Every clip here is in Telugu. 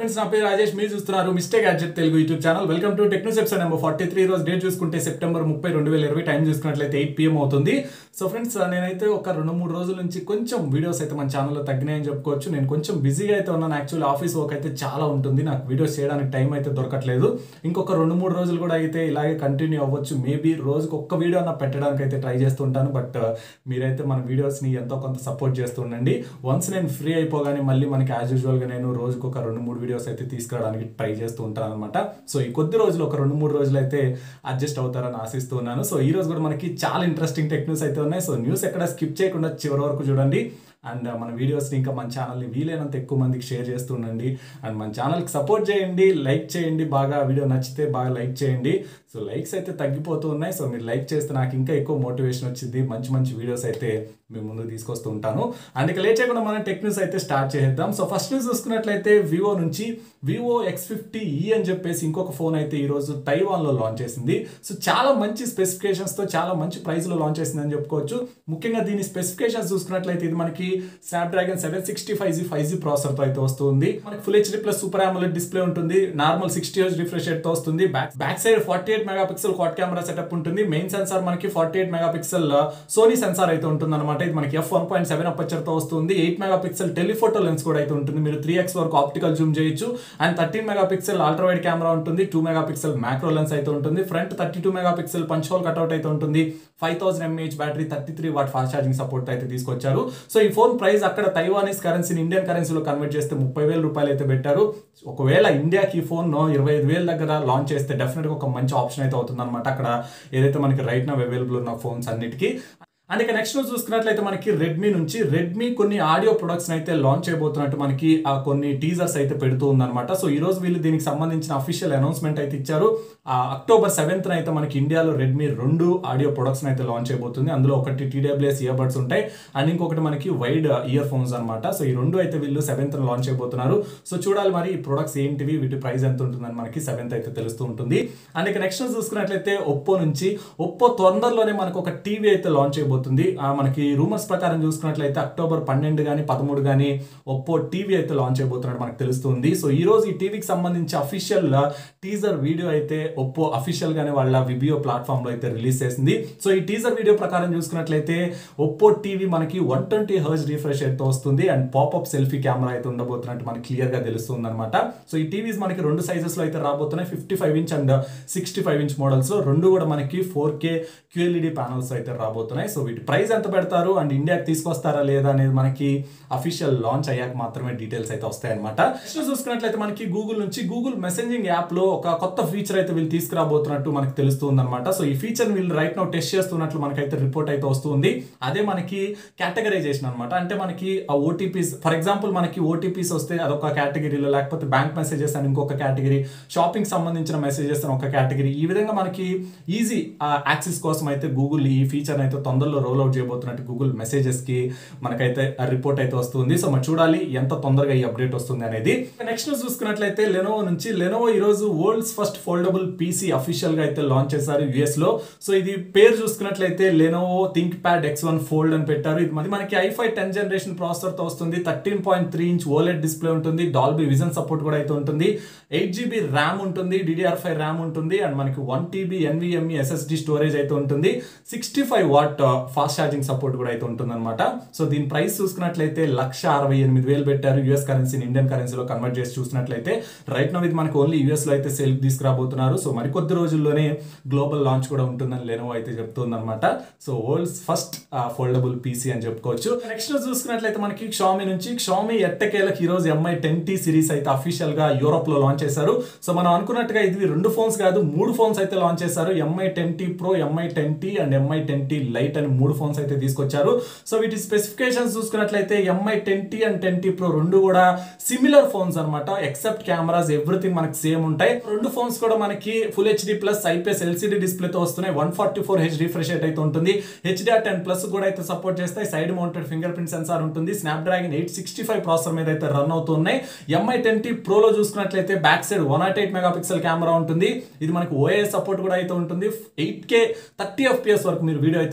ఫ్రెండ్స్ నా పేరు రాజేష్ మీరు చూస్తున్నారు mistake gadget Telugu YouTube channel welcome to technoception number forty three రోజు డేట్ చూసుకుంటే సెప్టెంబర్ ముప్పై రెండు వేల ఇరవై టైం చూసుకున్నట్లయితే ఎయిట్ పిఎం అవుతుంది సో ఫ్రెండ్స్ నేనైతే ఒక రెండు మూడు రోజుల నుంచి కొంచెం వీడియోస్ అయితే మన ఛానల్లో తగ్గినాయని చెప్పుకోవచ్చు నేను కొంచెం బిజీగా అయితే ఉన్నాను యాక్చువల్లీ ఆఫీస్ వర్క్ అయితే చాలా ఉంటుంది నాకు వీడియోస్ చేయడానికి టైం అయితే దొరకట్లేదు ఇంకొక రెండు మూడు రోజులు కూడా అయితే ఇలాగే కంటిన్యూ అవ్వచ్చు మేబీ రోజుకి ఒక్క వీడియో అన్న పెట్టడానికి అయితే ట్రై చేస్తుంటాను బట్ మీరైతే మన వీడియోస్ని ఎంతో కొంత సపోర్ట్ చేస్తుండండి వన్స్ నేను ఫ్రీ అయిపోగానే మళ్ళీ మనకి యాజ్ యూజువల్గా నేను రోజుకి ఒక రెండు మూడు వీడియోస్ అయితే తీసుకురావడానికి ట్రై చేస్తూ ఉంటాను అనమాట సో ఈ కొద్ది రోజులు ఒక రెండు మూడు రోజులు అయితే అడ్జస్ట్ అవుతారని ఆశిస్తూ ఉన్నాను సో ఈ రోజు కూడా మనకి చాలా ఇంట్రెస్టింగ్ టెక్ న్యూస్ అయితే ఉన్నాయి సో న్యూస్ ఎక్కడ స్కిప్ చేయకుండా చివరి వరకు చూడండి అండ్ మన వీడియోస్ని ఇంకా మన ఛానల్ని వీలైనంత ఎక్కువ మందికి షేర్ చేస్తుండండి అండ్ మన ఛానల్కి సపోర్ట్ చేయండి లైక్ చేయండి బాగా వీడియో నచ్చితే బాగా లైక్ చేయండి సో లైక్స్ అయితే తగ్గిపోతూ ఉన్నాయి సో మీరు లైక్ చేస్తే నాకు ఇంకా ఎక్కువ మోటివేషన్ వచ్చింది మంచి మంచి వీడియోస్ అయితే మేము ముందుకు తీసుకొస్తూ ఉంటాను అండ్ ఇక లేట్ చేయకుండా మనం టెక్ న్యూస్ అయితే స్టార్ట్ చేద్దాం సో ఫస్ట్ న్యూస్ చూసుకున్నట్లయితే వివో నుంచి వివో ఎక్స్ ఫిఫ్టీ ఈ అని చెప్పేసి ఇంకొక ఫోన్ అయితే ఈరోజు తైవాన్లో లాంచ్ చేసింది సో చాలా మంచి స్పెసిఫికేషన్స్తో చాలా మంచి ప్రైస్లో లాంచ్ చేసిందని చెప్పుకోవచ్చు ముఖ్యంగా దీని స్పెసిఫికేషన్స్ చూసుకున్నట్లయితే ఇది మనకి Snapdragon seven sixty five G five G ప్రాసెసర్తో అయితే వస్తుంది మనకి full HD plus super AMOLED display ఉంటుంది నార్మల్ సిక్స్టీ హెచ్ రిఫ్రెష్ తో వస్తుంది back back side forty eight megapixel quad camera setup ఉంటుంది మెయిన్ సెన్సార్ మనకి forty eight megapixel Sony sensor అయితే ఉంటుంది అనమాట ఇది మనకి F one point seven aperture తో వస్తుంది eight megapixel telephoto lens కూడా అయితే ఉంటుంది మీరు త్రీ ఎక్స్ వరకు ఆప్టికల్ జూమ్ చేయొచ్చు and thirteen megapixel ultra wide camera ఉంటుంది two megapixel macro lens అయితే ఉంటుంది front thirty two megapixel punch hole cutout అయితే ఉంటుంది five thousand mAh battery thirty three watt fast charging support అయితే తీసుకొచ్చారు సో ఈ ఫోన్ ప్రైస్ అక్కడ తైవానీస్ కరెన్సీని ఇండియన్ కరెన్సీలో కన్వర్ట్ చేస్తే ముప్పై వేల రూపాయలు అయితే పెట్టారు ఒకవేళ ఇండియాకి ఈ ఫోన్ ఇరవై ఐదు వేల దగ్గర లాంచ్ చేస్తే డెఫినెట్గా ఒక మంచి ఆప్షన్ అయితే అవుతుంది అనమాట అక్కడ ఏదైతే మనకి రైట్ నా అవైలబుల్ ఉన్న ఫోన్స్ అన్నిటికీ అండ్ ఇక నెక్స్ట్ రోజు చూసుకున్నట్లయితే మనకి రెడ్మీ నుంచి రెడ్మీ కొన్ని ఆడియో ప్రొడక్ట్స్ అయితే లాంచ్ చేయబోతున్నట్టు మనకి ఆ కొన్ని టీజర్స్ అయితే పెడుతూ ఉందన్నమాట సో ఈ రోజు వీళ్ళు దీనికి సంబంధించిన అఫీషియల్ అనౌన్స్మెంట్ అయితే ఇచ్చారు ఆ అక్టోబర్ సెవెంత్ అయితే మనకి ఇండియాలో రెడ్మీ రెండు ఆడియో ప్రొడక్ట్స్ అయితే లాంచ్ అయిపోతుంది అందులో ఒకటి టీడబ్ల్యూఎస్ ఇయర్ బడ్స్ ఉంటాయి అండ్ ఇంకొకటి మనకి వైడ్ ఇయర్ ఫోన్స్ అనమాట సో ఈ రెండు అయితే వీళ్ళు సెవెంత్ లాంచ్ అయిపోతున్నారు సో చూడాలి మరి ఈ ప్రొడక్ట్స్ ఏంటివి వీటి ప్రైస్ ఎంత ఉంటుందని మనకి సెవెంత్ అయితే తెలుస్తూ ఉంటుంది అండ్ ఇక నెక్స్ట్ చూసుకున్నట్లయితే ఒప్పో నుంచి ఒప్పో తొందరలోనే మనకు ఒక టీవీ అయితే లాంచ్ అయిపోతుంది మనకి రూమర్స్ ప్రకారం చూసుకున్నట్లయితే అక్టోబర్ పన్నెండు కానీ పదమూడు కానీ ఒప్పో టీవీ అయితే లాంచ్ అయిపోతున్నట్టు మనకు తెలుస్తుంది సో ఈ రోజు ఈ టీవీకి సంబంధించి అఫీషియల్ టీజర్ వీడియో అయితే ఒప్పో అఫీషియల్ గానే వాళ్ళ విబియో ప్లాట్ఫామ్ లో అయితే రిలీజ్ చేసింది సో ఈ టీజర్ వీడియో ప్రకారం చూసుకున్నట్లయితే ఒప్పో టీవీ మనకి వన్ ట్వంటీ హర్జ్ రిఫ్రెష్ అయితే వస్తుంది అండ్ పాపప్ సెల్ఫీ కెమెరా అయితే ఉండబోతున్నట్టు మనకి క్లియర్ గా తెలుస్తుంది అనమాట సో ఈ టీవీస్ మనకి రెండు సైజెస్ లో అయితే రాబోతున్నాయి fifty five inch and sixty five inch models లో రెండు కూడా మనకి ఫోర్ కే క్యూఎల్ఈడి ప్యానల్స్ అయితే రాబోతున్నాయి సో వీటి ప్రైస్ ఎంత పెడతారు అండ్ ఇండియాకి తీసుకొస్తారా లేదా అనేది మనకి అఫీషియల్ లాంచ్ అయ్యాక మాత్రమే డీటెయిల్స్ అయితే వస్తాయి అనమాట నెక్స్ట్ చూసుకున్నట్లయితే మనకి గూగుల్ నుంచి గూగుల్ మెసెంజింగ్ యాప్ లో ఒక కొత్త ఫీచర్ అయితే వీళ్ళు తీసుకురాబోతున్నట్టు మనకి తెలుస్తుంది అనమాట సో ఈ ఫీచర్ వీళ్ళు రైట్ నౌ టెస్ట్ చేస్తున్నట్లు మనకైతే రిపోర్ట్ అయితే వస్తుంది అదే మనకి కేటగరైజేషన్ అనమాట అంటే మనకి ఆ ఓటీపీస్ ఫర్ ఎగ్జాంపుల్ మనకి ఓటీపీస్ వస్తే అదొక కేటగిరీలో లేకపోతే బ్యాంక్ మెసేజెస్ అని ఇంకొక కేటగిరీ షాపింగ్ సంబంధించిన మెసేజెస్ అని ఒక కేటగిరీ ఈ విధంగా మనకి ఈజీ యాక్సెస్ కోసం అయితే గూగుల్ ఈ ఫీచర్ అయితే తొందరలో రోల్ అవుట్ చేయబోతున్నట్టు గూగుల్ మెసేజెస్ కి మనకైతే రిపోర్ట్ అయితే వస్తుంది సో మరి చూడాలి ఎంత తొందరగా ఈ అప్డేట్ వస్తుంది అనేది నెక్స్ట్ చూసుకున్నట్లయితే లెనోవో నుంచి లెనోవో ఈ రోజు world's first foldable PC official గా అయితే లాంచ్ చేశారు యుఎస్ లో సో ఇది పేరు చూసుకున్నట్లయితే Lenovo ThinkPad X one fold అని పెట్టారు ఇది మరి మనకి ఐఫై టెన్ జనరేషన్ ప్రాసెసర్ తో వస్తుంది thirteen point three inch OLED display ఉంటుంది డాల్బీ విజన్ సపోర్ట్ కూడా అయితే ఉంటుంది ఎయిట్ జీబీ ర్యామ్ ఉంటుంది డిడిఆర్ ఫైవ్ ర్యామ్ ఉంటుంది అండ్ మనకి one TB NVMe SSD storage అయితే ఉంటుంది sixty five watt fast charging support కూడా అయితే ఉంటుంది అనమాట సో దీని ప్రైస్ చూసుకున్నట్లయితే లక్ష అరవై ఎనిమిది వేలు పెట్టారు యూఎస్ కరెన్సీని ఇండియన్ కరెన్సీలో కన్వర్ట్ చేసి చూసినట్లయితే రైట్ నో ఇది మనకి ఓన్లీ యూఎస్ లో అయితే సేల్ తీసుకురాబోతున్నారు సో మరికొద్ది రోజుల్లోనే గ్లోబల్ లాంచ్ కూడా ఉంటుందని లెనోవో అయితే చెప్తుంది అనమాట so world's first foldable PC అని చెప్పుకోవచ్చు నెక్స్ట్ చూసుకున్నట్లయితే మనకి షామీ నుంచి షామీ ఎట్టకేలకు ఈ రోజు ఎంఐ టెన్ టీ సిరీస్ అయితే అఫీషియల్ గా యూరోప్ లో లాంచ్ చేశారు సో మనం అనుకున్నట్టుగా ఇది రెండు ఫోన్స్ కాదు మూడు ఫోన్స్ అయితే లాంచ్ చేశారు Mi ten T pro Mi ten T and Mi ten T lite అని మూడు ఫోన్స్ అయితే తీసుకొచ్చారు సో వీటి స్పెసిఫికేషన్స్ చూసుకున్నట్లయితే Mi ten T and ten T pro రెండు కూడా సిమిలర్ ఫోన్స్ అనమాట ఎక్సెప్ట్ కెమెరాస్ ఎవ్రీథింగ్ మనకి సేమ్ ఉంటాయి రెండు ఫోన్స్ కూడా మనకి full HD plus IPS LCD display తో వస్తున్నాయి one forty four H refresh rate అయితే ఉంటుంది హెచ్డిఆర్ టెన్ ప్లస్ కూడా అయితే సపోర్ట్ చేస్తాయి side mounted fingerprint sensor ఉంటుంది Snapdragon eight sixty five processor మీద అయితే రన్ అవుతున్నాయి ఎంఐ టెన్ టీ ప్రోలో చూసుకున్నట్లయితే back side one naught eight megapixel camera ఉంటుంది ఇది మనకి ఓఏఎస్ సపోర్ట్ కూడా అయితే ఉంటుంది ఎయిట్ కే థర్టీ ఎఫ్పిఎస్ వరకు మీరు వీడియో అయితే రికార్డ్ చేయొచ్చు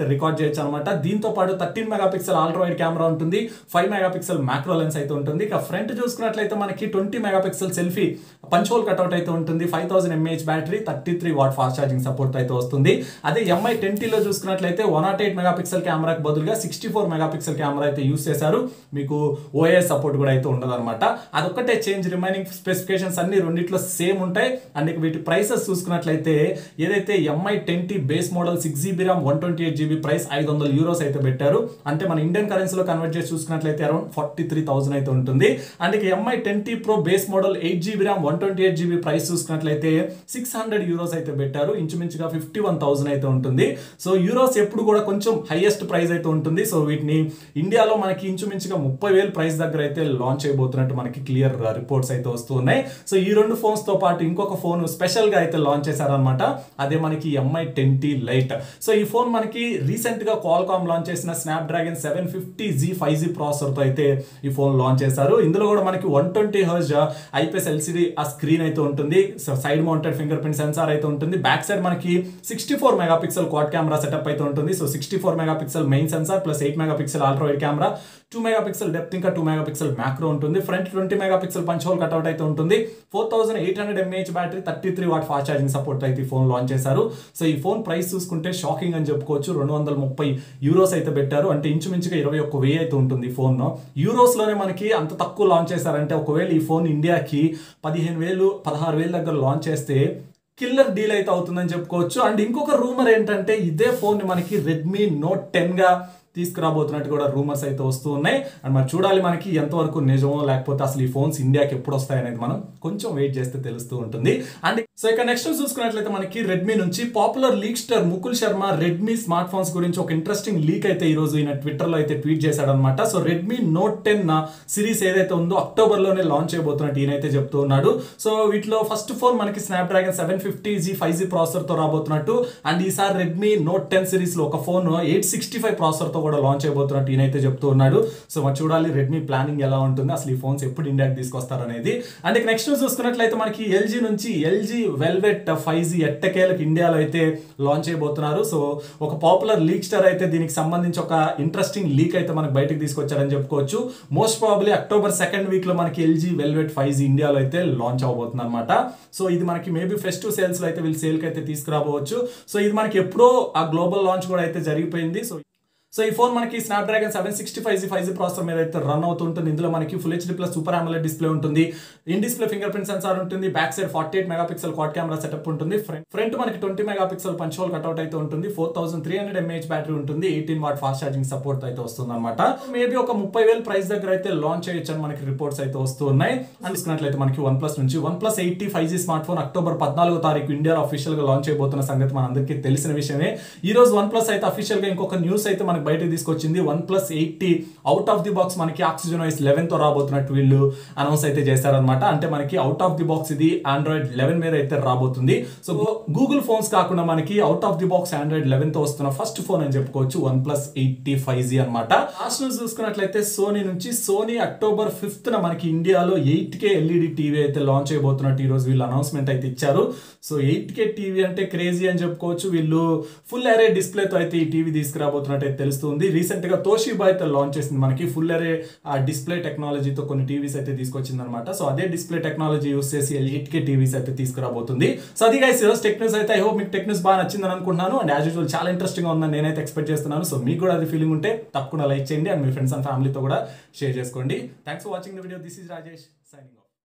చేయొచ్చు అనమాట దీంతో పాటు thirteen megapixel ultra wide camera ఉంటుంది ఫైవ్ మెగాపిక్సెల్ మ్యాక్రో లెన్స్ అయితే ఉంటుంది ఇక ఫ్రంట్ చూసుకున్నట్లయితే మనకి twenty megapixel selfie punch hole cutout అయితే ఉంటుంది five thousand mAh battery thirty three watt fast charging support అయితే వస్తుంది అదే ఎంఐ టెన్టీలో చూసుకున్నట్లయితే వన్ నాట్ ఎయిట్ మెగాపిక్సెల్ కెమెరాకి బదులుగా సిక్స్టీ ఫోర్ మెగాపిక్సెల్ కెమెరా అయితే యూస్ చేశారు మీకు ఓఎస్ సపోర్ట్ కూడా అయితే ఉండదు అనమాట అదొక్కటే చేంజ్ రిమైనింగ్ స్పెసిఫికేషన్స్ అన్ని రెండిట్లో సేమ్ ఉంటాయి అండ్ ఇక వీటి ప్రైసెస్ చూసుకున్నట్లయితే ఏదైతే MI ten T base model six GB RAM one twenty eight GB price ఐదు వందల యూరోస్ అయితే పెట్టారు అంటే మన ఇండియన్ కరెన్సీలో కన్వర్ట్ చేసి చూసుకున్నట్లయితే అరౌండ్ ఫార్టీ త్రీ థౌసండ్ అయితే ఉంటుంది అండ్ ఇక MI ten T pro base model eight GB RAM one twenty eight GB price చూసుకున్నట్లయితే సిక్స్ హండ్రెడ్ యూరోస్ అయితే పెట్టారు ఇంచుమించుగా ఫిఫ్టీ వన్ థౌసండ్ అయితే ఉంటుంది సో యూరోస్ ఎప్పుడు కూడా కొంచెం హైయెస్ట్ ప్రైస్ అయితే ఉంటుంది సో వీటిని ఇండియాలో మనకి ఇంచుమించుగా ముప్పై వేలు ప్రైస్ దగ్గర అయితే లాంచ్ అయిపోతున్నట్టు మనకి క్లియర్ రిపోర్ట్స్ అయితే వస్తూ ఉన్నాయి సో ఈ రెండు ఫోన్స్ తో పాటు ఇంకొక ఫోన్ స్పెషల్ గా అయితే లాంచ్ చేశారనమాట అదే మనకి ఎంఐ టెన్టీ లైట్ సో ఈ ఫోన్ మనకి రీసెంట్ గా కాల్కామ్ లాంచ్ చేసిన Snapdragon seven fifty G five G processor తో అయితే ఈ ఫోన్ లాంచ్ చేశారు ఇందులో కూడా మనకి one twenty hertz IPS LCD ఆ స్క్రీన్ అయితే ఉంటుంది so side mounted fingerprint sensor అయితే ఉంటుంది బ్యాక్ సైడ్ మనకి sixty four megapixel quad camera setup అయితే ఉంటుంది so sixty four megapixel main sensor plus eight megapixel ultra wide camera two megapixel depth ఇంకా టూ మెగాపిక్సెల్ మ్యాక్రో ఉంటుంది front twenty megapixel punch hole cutout అయితే ఉంటుంది four thousand eight hundred mAh battery thirty three watt fast charging support అయితే ఈ ఫోన్ లాంచ్ చేశారు సో ఈ ఫోన్ ప్రైస్ చూసుకుంటే షాకింగ్ అని చెప్పుకోవచ్చు రెండు వందల ముప్పై యూరోస్ అయితే పెట్టారు అంటే ఇంచుమించుగా ఇరవై ఒక్క వెయ్యి అయితే ఉంటుంది ఈ ఫోన్ యూరోస్ లోనే మనకి అంత తక్కువ లాంచ్ చేశారంటే ఒకవేళ ఈ ఫోన్ ఇండియాకి పదిహేను వేలు పదహారు వేల దగ్గర లాంచ్ చేస్తే కిల్లర్ డీల్ అయితే అవుతుందని చెప్పుకోవచ్చు అండ్ ఇంకొక రూమర్ ఏంటంటే ఇదే ఫోన్ మనకి రెడ్మీ నోట్ టెన్ గా తీసుకురాబోతున్నట్టు కూడా రూమర్స్ అయితే వస్తూ ఉన్నాయి అండ్ మరి చూడాలి మనకి ఎంతవరకు నిజమో లేకపోతే అసలు ఈ ఫోన్స్ ఇండియాకి ఎప్పుడు వస్తాయి అనేది మనం కొంచెం వెయిట్ చేస్తే తెలుస్తూ ఉంటుంది అండ్ సో ఇక నెక్స్ట్ చూసుకున్నట్లయితే మనకి రెడ్మీ నుంచి popular leak star Mukul Sharma Redmi smartphones గురించి ఒక ఇంట్రెస్టింగ్ లీక్ అయితే ఈ రోజు ఈయన ట్విట్టర్ లో అయితే ట్వీట్ చేశాడు అనమాట so Redmi note ten series ఏదైతే ఉందో అక్టోబర్ లోనే లాంచ్ అయిపోతున్నట్టు ఈయనైతే చెప్తూ ఉన్నాడు సో వీటిలో ఫస్ట్ ఫోన్ మనకి Snapdragon seven fifty G five G processor తో రాబోతున్నట్టు అండ్ ఈసారి రెడ్మీ నోట్ టెన్ సిరీస్ లో ఒక phone eight sixty five processor తో కూడా లాంచ్ అయిపోతున్నట్టు ఈయనైతే చెప్తూ ఉన్నాడు సో మరి చూడాలి రెడ్మీ ప్లానింగ్ ఎలా ఉంటుంది అసలు ఈ ఫోన్స్ ఎప్పుడు ఇండియాకి తీసుకొస్తారు అనేది అండ్ నెక్స్ట్ చూసుకున్నట్లయితే మనకి ఎల్జీ నుంచి ఎల్జీ వెల్వెట్ ఫైవ్ జీ ఎట్టకేలకు ఇండియాలో అయితే లాంచ్ అయిపోతున్నారు సో ఒక పాపులర్ లీక్ స్టార్ అయితే దీనికి సంబంధించి ఒక ఇంట్రెస్టింగ్ లీక్ అయితే మనకి బయటకు తీసుకొచ్చారని చెప్పుకోవచ్చు most probably October second week లో మనకి ఎల్జీ వెల్వెట్ ఫైవ్ జీ ఇండియాలో అయితే లాంచ్ అవబోతుంది అనమాట సో ఇది మనకి మేబీ ఫెస్టివ్ సేల్స్ లో అయితే వీళ్ళు సేల్ కి అయితే తీసుకురాబోవచ్చు సో ఇది మనకి ఎప్పుడో ఆ గ్లోబల్ లాంచ్ కూడా అయితే జరిగిపోయింది సో సో ఈ ఫోన్ మనకి Snapdragon seven sixty five G five G processor మీద అయితే రన్ అవుతుంటుంది ఇందులో మనకి full HD plus super AMOLED display ఉంటుంది in display fingerprint sensor ఉంటుంది back side forty eight megapixel quad camera setup ఉంటుంది ఫ్రంట్ మనకి twenty megapixel punch hole cutout అయితే ఉంటుంది four thousand three hundred mAh battery ఉంటుంది eighteen watt fast charging support అయితే వస్తుంది అనమాట మేబీ ఒక ముప్పై వేల ప్రైస్ దగ్గర అయితే లాంచ్ చేయొచ్చు అని మనకి రిపోర్ట్స్ అయితే వస్తూ ఉన్నాయి అండ్ తీసుకున్నట్లయితే మనకి వన్ ప్లస్ నుంచి OnePlus eight T five G smartphone October పద్నాలుగో తారీఖు ఇండియాలో అఫీషియల్ గా లాంచ్ అయిపోతున్న సంగతి మనందరికీ తెలిసిన విషయమే ఈ రోజు వన్ ప్లస్ అయితే అఫీషియల్ గా ఇంకొక న్యూస్ అయితే మనకి బయటకు తీసుకొచ్చింది OnePlus eight T out of the box మనకి ఆక్సిజన్ వైస్ లెవెన్ తో రాబోతున్నట్టు వీళ్ళు అనౌన్స్ అయితే చేశారనమాట అంటే మనకి అవుట్ ఆఫ్ ది బాక్స్ ఇది ఆండ్రాయిడ్ లెవెన్ మీద అయితే రాబోతుంది సో గూగుల్ ఫోన్స్ కాకుండా మనకి out of the box Android eleven తో వస్తున్న ఫస్ట్ ఫోన్ అని చెప్పుకోవచ్చు OnePlus eight T five G అనమాట లాస్ట్ న్యూస్ చూసుకున్నట్లయితే సోనీ నుంచి సోనీ అక్టోబర్ ఫిఫ్త్ న మనకి ఇండియాలో ఎయిట్ కే ఎల్ఈడి టీవీ అయితే లాంచ్ అయిపోతున్నట్టు ఈ రోజు వీళ్ళు అనౌన్స్మెంట్ అయితే ఇచ్చారు సో ఎయిట్ కే టీవీ అంటే క్రేజీ అని చెప్పుకోవచ్చు వీళ్ళు ఫుల్ అరే డిస్ప్లే తో అయితే ఈ టీవీ తీసుకురాబోతున్నట్టు అయితే తెలుస్తుంది రీసెంట్ గా తోషిబా అయితే లాంచ్ చేసింది మనకి ఫుల్ అరే ఆ డిస్ప్లే టెక్నాలజీతో కొన్ని టీవీస్ అయితే తీసుకొచ్చింది అనమాట సో అదే డిస్ప్లే టెక్నాలజీ యూస్ చేసి ఎయిట్ కే టీవీస్ అయితే తీసుకురాబోతుంది సో అది గైస్ ఈరోజు టెక్నిక్స్ అయితే ఐ హోప్ మీకు టెక్నిక్స్ బాగా నచ్చిందని అనుకుంటున్నాను అండ్ యాజ్ యూజువల్ చాలా ఇంట్రెస్టింగ్ గా ఉందని నేనైతే ఎక్స్పెక్ట్ చేస్తున్నాను సో మీకు కూడా అది ఫీలింగ్ ఉంటే తప్పకుండా లైక్ చేయండి అండ్ మీ ఫ్రెండ్స్ అండ్ ఫ్యామిలీతో కూడా షేర్ చేసుకోండి thanks for watching the video this is Rajesh signing